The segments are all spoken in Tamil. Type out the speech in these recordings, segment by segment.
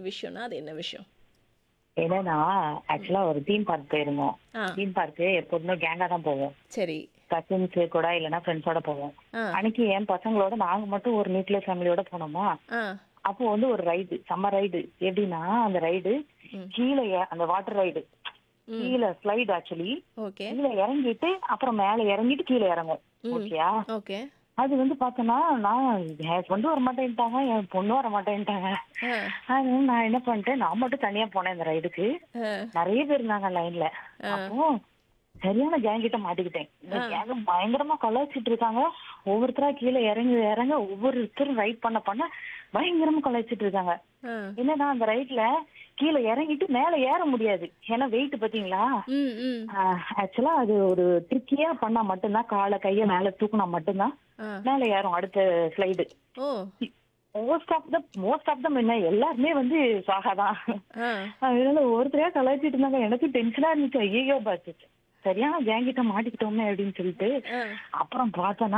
விஷயம்னா அது என்ன விஷயம் என்னன்னா ஆக்சுவலா ஒரு தீம் பார்க் போயிருந்தோம் ஆ தீம் பார்க்கு எப்போதுமே கேங்கா தான் போவோம் சரி கசின்ஸ் கூட இல்லைன்னா ஃப்ரெண்ட்ஸோட போவோம் ஆ அன்னைக்கு என் பசங்களோட நாங்க மட்டும் ஒரு நியூக்ளியர் ஃபேமிலியோட போனோமா ஆ அப்போ வந்து ஒரு ரைடு செம்ம ரைடு எப்படின்னா அந்த ரைடு ம். கீழே இற- அந்த வாட்டர் ரைடு ம் கீழே ஸ்லைடு ஆக்சுவலி ஓகே கீழே இறங்கிட்டு அப்புறம் மேல இறங்கிட்டு கீழே இறங்கும் ம். ஓகேயா ஓகே அது வந்து பார்த்தோன்னா நான் என் ஹஸ்பண்டும் வர மாட்டேன்ட்டாங்க என் பொண்ணும் வர மாட்டேன்ட்டாங்க ஆ அதனால நான் என்ன பண்ணிட்டேன் நான் மட்டும் தனியா போனேன் இந்த ரைடுக்கு ஆ நிறைய பேர் இருந்தாங்க லைன்ல அப்போ சரியான கேங் கிட்ட மாட்டிக்கிட்டேன் இந்த கேங் பயங்கரமா கலாய்ச்சிட்டு இருக்காங்க ஒவ்வொருத்தரா கீழே இறங்கி இறங்க ஒவ்வொருத்தரும் ரைட் பண்ண பண்ண பயங்கரமா கலாய்ச்சிட்டு இருக்காங்க ஆ என்னன்னா அந்த ரைட்ல கீழே இறங்கிட்டு மேல ஏற முடியாது ஏன்னா வெயிட் பாத்தீங்களா ம் ம் ஆக்சுவலா அது ஒரு ட்ரிக்கியா பண்ணா மட்டும்தான் காலை கைய மேல தூக்குனா மட்டும்தான் ஆ மேல ஏறும் அடுத்த slide oh most of the most of them என்ன எல்லாருமே வந்து சாகாதான் ஆ அதனால ஒருத்தரையா கலாய்ச்சிட்டு இருந்தாங்க எனக்கு டென்ஷனா இருந்துச்சு ஐயோ பாத்து சரியான கேங்கிட்ட மாட்டிக்கிட்டோமே அப்படின்னு சொல்லிட்டு ஆ அப்புறம் பார்த்தனா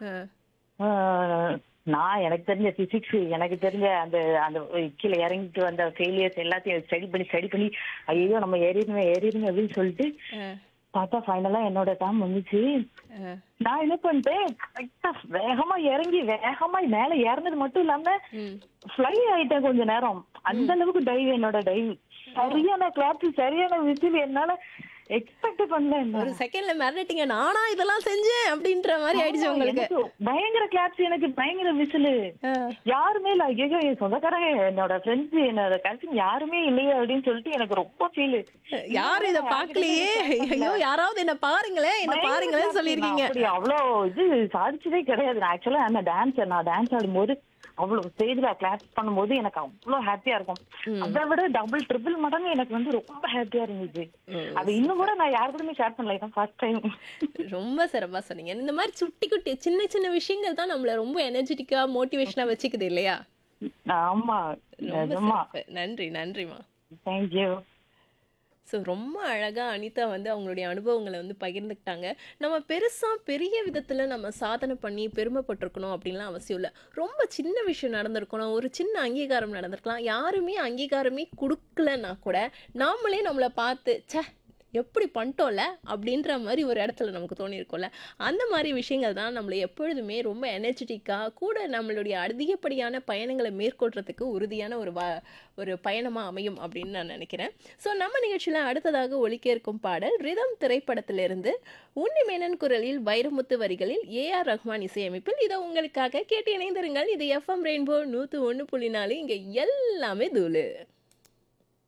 ஆ நான் எனக்கு தெரிஞ்ச பிசிக்ஸ் எனக்கு தெரிஞ்ச அந்த அந்த கீழே இறங்கிட்டு வந்த ஃபெயிலியர்ஸ் எல்லாத்தையும் ஸ்டடி பண்ணி ஸ்டடி பண்ணி ஐயோ நம்ம ஏறிடுமே ஏறிடுமே அப்படின்னு சொல்லிட்டு ஆ பார்த்தா ஃபைனலா என்னோட டைம் வந்துச்சு ஆ நான் என்ன பண்ணிட்டேன் கரெக்டா வேகமா இறங்கி வேகமா மேல ஏறினது மட்டும் இல்லாம ம் ஃப்ளை ஆயிட்டேன் கொஞ்ச நேரம் அந்த அளவுக்கு டைவ் என்னோட டைவ் சரியான கிளாஸ் சரியான விசில் என்னால எக்ஸ்பெக்ட் பண்ணல என்ன ஒரு செகண்ட்ல மிரட்டிங்க நானா இதெல்லாம் செஞ்சேன் அப்படின்ற மாதிரி ஆயிடுச்சு உங்களுக்கு எனக்கு பயங்கர கிளாப்ஸ் எனக்கு பயங்கர விசிலு ஆ, யாருமே இல்ல ஐயோ என் சொந்தக்காரங்க என்னோட ஃப்ரெண்ட்ஸ் என்னோட கசின் யாருமே இல்லையே அப்படின்னு சொல்லிட்டு எனக்கு ரொம்ப ஃபீல் யாரும் இத பாக்கலையே ஐயோ யாராவது என்ன பாருங்களேன் என்ன பாருங்களேன் சொல்லிருக்கீங்க அப்படி அவ்வளோ இது சாதிச்சதே கிடையாது நான் ஆக்சுவலா அந்த டான்ஸ் நான் டான்ஸ் ஆடும்போது அவ்வளவு ஸ்டேஜ்ல கிளாஸ் பண்ணும்போது எனக்கு அவ்வளவு ஹாப்பியா இருக்கும் அதை விட டபுள் ட்ரிபிள் மடங்கு எனக்கு வந்து ரொம்ப ஹாப்பியா இருந்துச்சு அது இன்னும் கூட நான் யாரு கூடயுமே ஷேர் பண்ணல இதான் ஃபர்ஸ்ட் டைம் ரொம்ப சிறப்பா சொன்னீங்க இந்த மாதிரி சுட்டி குட்டி சின்ன சின்ன விஷயங்கள் தான் நம்மள ரொம்ப எனர்ஜெட்டிக்கா மோட்டிவேஷனா வச்சுக்குது இல்லையா ஆமா ரொம்ப நிஜமா சிறப்பு. நன்றி நன்றிமா தேங்க்யூ ஸோ ரொம்ப அழகாக அனிதா வந்து அவங்களுடைய அனுபவங்களை வந்து பகிர்ந்துக்கிட்டாங்க நம்ம பெருசாக பெரிய விதத்தில் நம்ம சாதனை பண்ணி பெருமைப்பட்டிருக்கணும் அப்படின்லாம் அவசியம் இல்லை ரொம்ப சின்ன விஷயம் நடந்திருக்கணும் ஒரு சின்ன அங்கீகாரம் நடந்திருக்கலாம் யாருமே அங்கீகாரமே கொடுக்கலன்னா கூட நாமளே நம்மளை பார்த்து ச்சே எப்படி பண்ணிட்டோம்ல அப்படின்ற மாதிரி ஒரு இடத்துல நமக்கு தோணியிருக்கும்ல அந்த மாதிரி விஷயங்கள் தான் நம்மளை எப்பொழுதுமே ரொம்ப எனர்ஜெட்டிக்காக கூட நம்மளுடைய அதிகப்படியான பயணங்களை மேற்கொள்றதுக்கு உறுதியான ஒரு வா ஒரு பயணமாக அமையும் அப்படின்னு நான் நினைக்கிறேன் ஸோ நம்ம நிகழ்ச்சியில் அடுத்ததாக ஒலிக்க இருக்கும் பாடல் ரிதம் திரைப்படத்திலிருந்து உன்னிமேனன் குரலில் வைரமுத்து வரிகளில் ஏஆர் ரஹ்மான் இசையமைப்பில் இதை உங்களுக்காக கேட்டு இணைந்திருங்கள் இது எஃப்எம் ரெயின்போ நூற்று ஒன்று புள்ளி நாலு இங்கே எல்லாமே தூளு